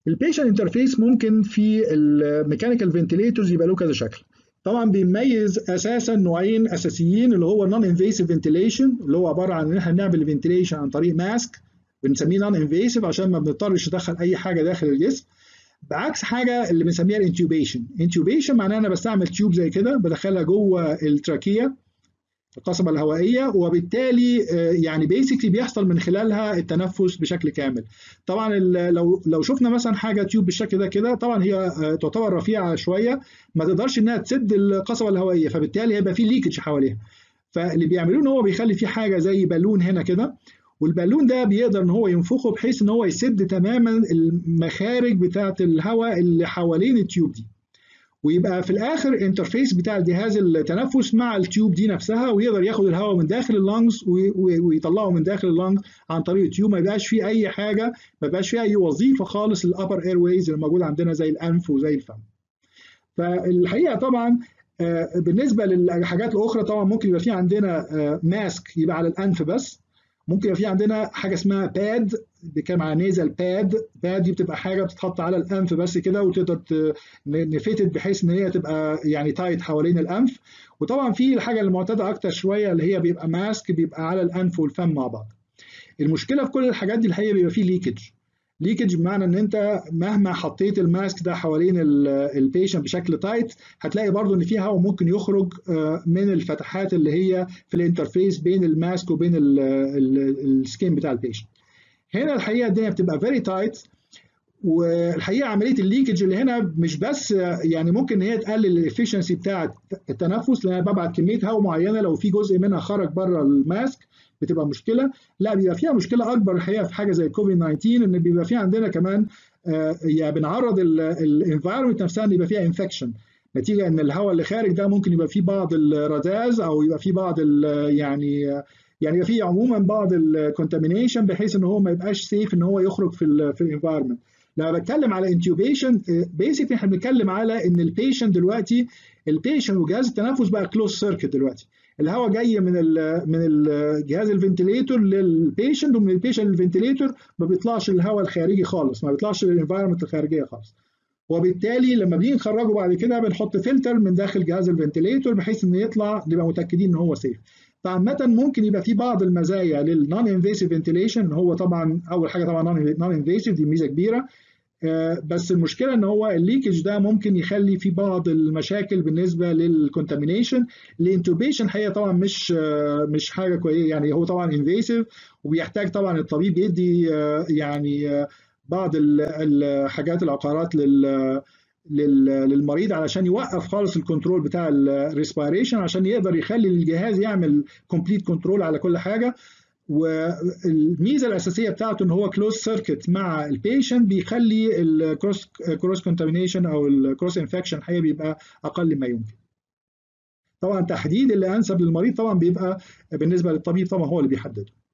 البيشنت انترفيس ممكن في الميكانيكال فنتليتورز يبقى له كذا شكل طبعا بيميز اساسا نوعين اساسيين اللي هو النون انفيسيف فنتيليشن اللي هو عباره عن ان احنا بنعمل فنتيليشن عن طريق ماسك بنسميه نون انفيسيف عشان ما بنضطرش ندخل اي حاجه داخل الجسم بعكس حاجه اللي بنسميها الانتيوبيشن انتيوبيشن معناها انا بستعمل تيوب زي كده بدخلها جوه التراكيه القصبة الهوائية وبالتالي يعني بيسكلي بيحصل من خلالها التنفس بشكل كامل. طبعا لو لو شفنا مثلا حاجة تيوب بالشكل ده كده طبعا هي تعتبر رفيعة شوية ما تقدرش انها تسد القصبة الهوائية فبالتالي هيبقى في ليكج حواليها. فاللي بيعملوه ان هو بيخلي في حاجة زي بالون هنا كده والبالون ده بيقدر ان هو ينفخه بحيث ان هو يسد تماما المخارج بتاعة الهواء اللي حوالين التيوب دي. ويبقى في الاخر انترفيس بتاع جهاز التنفس مع التيوب دي نفسها ويقدر ياخد الهواء من داخل اللنجز ويطلعه من داخل اللنج عن طريق التيوب ما يبقاش فيه اي حاجه ما يبقاش فيه اي وظيفه خالص للابر اير ويز اللي موجوده عندنا زي الانف وزي الفم. فالحقيقه طبعا بالنسبه للحاجات الاخرى طبعا ممكن يبقى في عندنا ماسك يبقى على الانف بس ممكن يبقى في عندنا حاجه اسمها باد بيتكلم على نيزل باد باد دي بتبقى حاجه بتتحط على الانف بس كده وتقدر نفتت بحيث ان هي تبقى يعني تايت حوالين الانف وطبعا في الحاجه المعتاده اكتر شويه اللي هي بيبقى ماسك بيبقى على الانف والفم مع بعض المشكله في كل الحاجات دي الحقيقه بيبقى فيه ليكج ليكج بمعنى ان انت مهما حطيت الماسك ده حوالين البيشنت بشكل تايت هتلاقي برضو ان في هواء ممكن يخرج من الفتحات اللي هي في الانترفيس بين الماسك وبين السكين بتاع البيشنت هنا الحقيقه الدنيا بتبقى فيري تايت والحقيقه عمليه الليكج اللي هنا مش بس يعني ممكن ان هي تقلل الافشنسي بتاعه التنفس لان انا ببعت كميه هواء معينه لو في جزء منها خرج بره الماسك بتبقى مشكله لا بيبقى فيها مشكله اكبر الحقيقه في حاجه زي كوفيد 19 ان بيبقى في عندنا كمان يعني بنعرض الانفايرمنت نفسها ان يبقى فيها انفكشن نتيجه ان الهواء اللي خارج ده ممكن يبقى فيه بعض الرذاذ او يبقى فيه بعض يعني يعني يبقى فيه عموما بعض الكونتامينيشن بحيث ان هو ما يبقاش سيف ان هو يخرج في ال في الانفايرمنت لما بتكلم على انتيوبيشن بيسكلي احنا بنتكلم على ان البيشنت دلوقتي البيشنت وجهاز التنفس بقى كلوز سيركت دلوقتي الهواء جاي من ال من الجهاز الفنتليتور للبيشنت ومن البيشنت للفنتليتور ما بيطلعش الهواء الخارجي خالص ما بيطلعش الانفايرمنت الخارجيه خالص وبالتالي لما بنيجي نخرجه بعد كده بنحط فلتر من داخل جهاز الفنتليتور بحيث انه يطلع نبقى متاكدين ان هو سيف فعامة ممكن يبقى في بعض المزايا للنون انفيسيف فنتيليشن هو طبعا اول حاجه طبعا نون انفيسيف دي ميزه كبيره بس المشكله ان هو الليكج ده ممكن يخلي في بعض المشاكل بالنسبه للكونتامينيشن الانتوبيشن هي طبعا مش مش حاجه كويسه يعني هو طبعا انفيسيف وبيحتاج طبعا الطبيب يدي يعني بعض الحاجات العقارات لل للمريض علشان يوقف خالص الكنترول بتاع الريسبيريشن عشان يقدر يخلي الجهاز يعمل كومبليت كنترول على كل حاجه والميزه الاساسيه بتاعته ان هو كلوز سيركت مع البيشنت بيخلي الكروس كروس كونتامينيشن او الكروس انفكشن حقيقه بيبقى اقل ما يمكن. طبعا تحديد اللي انسب للمريض طبعا بيبقى بالنسبه للطبيب طبعا هو اللي بيحدده.